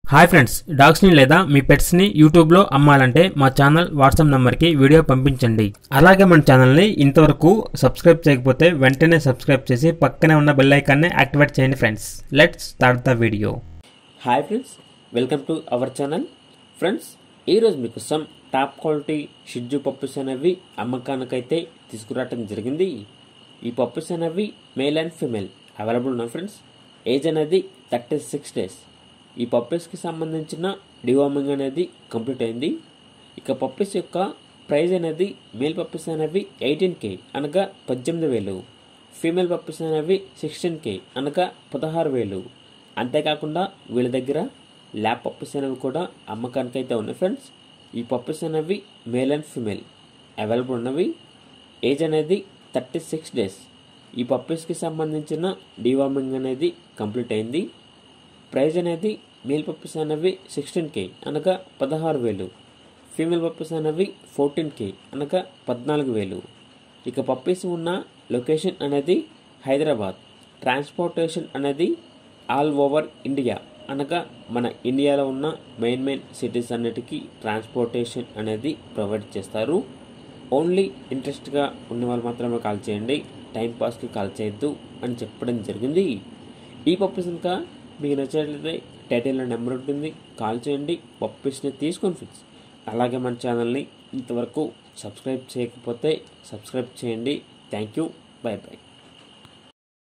hi friends డాగ్స్ని లేదా మీ పెట్స్ని యూట్యూబ్లో అమ్మాలంటే మా ఛానల్ వాట్సాప్ నెంబర్కి వీడియో పంపించండి అలాగే మన ఛానల్ని ఇంతవరకు సబ్స్క్రైబ్ చేయకపోతే వెంటనే సబ్స్క్రైబ్ చేసి పక్కనే ఉన్న బెల్ ఐకాన్ని యాక్టివేట్ చేయండి friends let's start the video hi friends welcome to our channel friends ఈరోజు మీకోసం టాప్ క్వాలిటీ షిడ్జు పప్పుస్ అనేవి అమ్మకానికైతే తీసుకురావటం జరిగింది ఈ పప్పుస్ అనేవి మేల్ అండ్ ఫీమేల్ అవైలబుల్ ఉన్నాయి ఫ్రెండ్స్ ఏజ్ అనేది థర్టీ సిక్స్ డేస్ ఈ పప్పీస్కి సంబంధించిన డివార్మింగ్ అనేది కంప్లీట్ అయింది ఇక పప్పీస్ యొక్క ప్రైస్ అనేది మేల్ పప్పీస్ అనేవి ఎయిటీన్ కే అనగా పద్దెనిమిది వేలు ఫీమేల్ పప్పీస్ అనేవి సిక్స్టీన్ కే అనగా పదహారు వేలు అంతేకాకుండా వీళ్ళ దగ్గర ల్యాబ్ పప్పీస్ అనేవి కూడా అమ్మకానికి అయితే ఉన్నాయి ఫ్రెండ్స్ ఈ పప్పీస్ అనేవి మేల్ అండ్ ఫీమేల్ అవైలబుల్ ఉన్నవి ఏజ్ అనేది థర్టీ సిక్స్ డేస్ ఈ పప్పీస్కి సంబంధించిన డివార్మింగ్ అనేది కంప్లీట్ అయింది ప్రైజ్ అనేది మేల్ పప్పీస్ అనేవి సిక్స్టీన్ కే అనగా పదహారు వేలు ఫీమేల్ పప్పీస్ అనేవి ఫోర్టీన్ కే అనగా పద్నాలుగు వేలు ఇక పప్పీస్ ఉన్న లొకేషన్ అనేది హైదరాబాద్ ట్రాన్స్పోర్టేషన్ అనేది ఆల్ ఓవర్ ఇండియా అనగా మన ఇండియాలో ఉన్న మెయిన్ మెయిన్ సిటీస్ అన్నిటికీ ట్రాన్స్పోర్టేషన్ అనేది ప్రొవైడ్ చేస్తారు ఓన్లీ ఇంట్రెస్ట్గా ఉన్న వాళ్ళు మాత్రమే కాల్ చేయండి టైం పాస్కి కాల్ చేయొద్దు అని చెప్పడం జరిగింది ఈ పప్పీస్ ఇంకా మీకు నచ్చినట్లయితే టైటిల్లో నెంబర్ ఉంటుంది కాల్ చేయండి పప్పీస్ని తీసుకొని ఫ్రెండ్స్ అలాగే మన ఛానల్ని ఇంతవరకు సబ్స్క్రైబ్ చేయకపోతే సబ్స్క్రైబ్ చేయండి థ్యాంక్ యూ బై బై